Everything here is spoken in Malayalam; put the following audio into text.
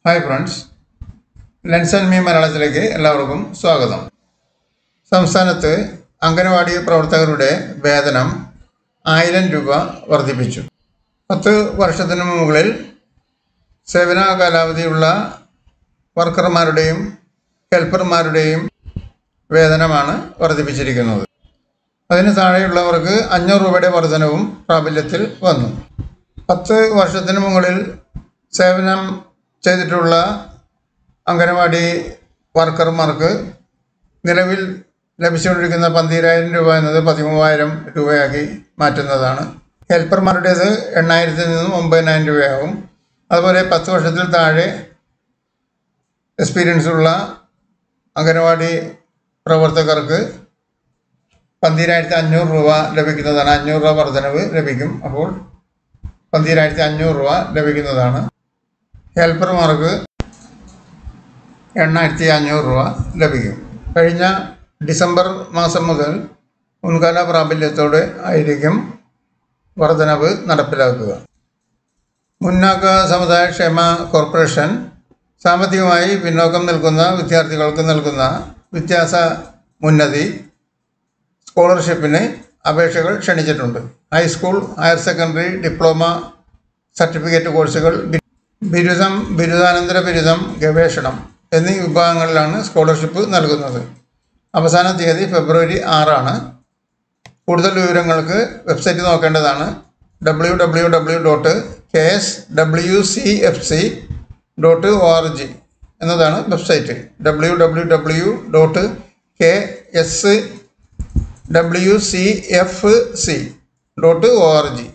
hi friends lens and me മലയാളത്തിലേക്ക് എല്ലാവർക്കും സ്വാഗതം സംസ്ഥാനത്ത് അംഗനവാടി പ്രവർത്തകരുടെ വേതനം ആയിരം രൂപ വർദ്ധിപ്പിച്ചു പത്ത് വർഷത്തിന് മുകളിൽ സേവന കാലാവധിയുള്ള വർക്കർമാരുടെയും ഹെൽപ്പർമാരുടെയും വേതനമാണ് വർദ്ധിപ്പിച്ചിരിക്കുന്നത് അതിന് താഴെയുള്ളവർക്ക് അഞ്ഞൂറ് രൂപയുടെ വർധനവും പ്രാബല്യത്തിൽ വന്നു പത്ത് വർഷത്തിന് മുകളിൽ സേവനം ചെയ്തിട്ടുള്ള അംഗനവാടി വർക്കർമാർക്ക് നിലവിൽ ലഭിച്ചുകൊണ്ടിരിക്കുന്ന പന്തിരായിരം രൂപ എന്നത് പതിമൂവായിരം രൂപയാക്കി മാറ്റുന്നതാണ് ഹെൽപ്പർമാരുടേത് എണ്ണായിരത്തിൽ നിന്നും ഒമ്പതിനായിരം രൂപയാകും അതുപോലെ പത്ത് വർഷത്തിൽ താഴെ എക്സ്പീരിയൻസ് ഉള്ള അംഗനവാടി പ്രവർത്തകർക്ക് പന്തിരായിരത്തി അഞ്ഞൂറ് രൂപ ലഭിക്കുന്നതാണ് അഞ്ഞൂറ് രൂപ വർധനവ് ലഭിക്കും അപ്പോൾ പന്തിരായിരത്തി അഞ്ഞൂറ് രൂപ ലഭിക്കുന്നതാണ് ഹെൽപ്പർമാർക്ക് എണ്ണായിരത്തി അഞ്ഞൂറ് രൂപ ലഭിക്കും കഴിഞ്ഞ ഡിസംബർ മാസം മുതൽ മുൻകാല പ്രാബല്യത്തോടെ ആയിരിക്കും വർധനവ് നടപ്പിലാക്കുക മുന്നാക്ക സമുദായ ക്ഷേമ കോർപ്പറേഷൻ സാമ്പത്തികമായി പിന്നോക്കം നിൽക്കുന്ന വിദ്യാർത്ഥികൾക്ക് നൽകുന്ന വ്യത്യാസ ഉന്നതി സ്കോളർഷിപ്പിന് അപേക്ഷകൾ ക്ഷണിച്ചിട്ടുണ്ട് high school higher secondary diploma certificate കോഴ്സുകൾ ബി- ബിരുദം ബിരുദാനന്തര ബിരുദം ഗവേഷണം എന്നീ വിഭാഗങ്ങളിലാണ് സ്കോളർഷിപ്പ് നൽകുന്നത് അവസാന തീയതി ഫെബ്രുവരി ആറാണ് കൂടുതൽ വിവരങ്ങൾക്ക് വെബ്സൈറ്റ് നോക്കേണ്ടതാണ് W W W dot K S W C F C dot O R G എന്നതാണ് website W W W dot K S W C F C dot O R G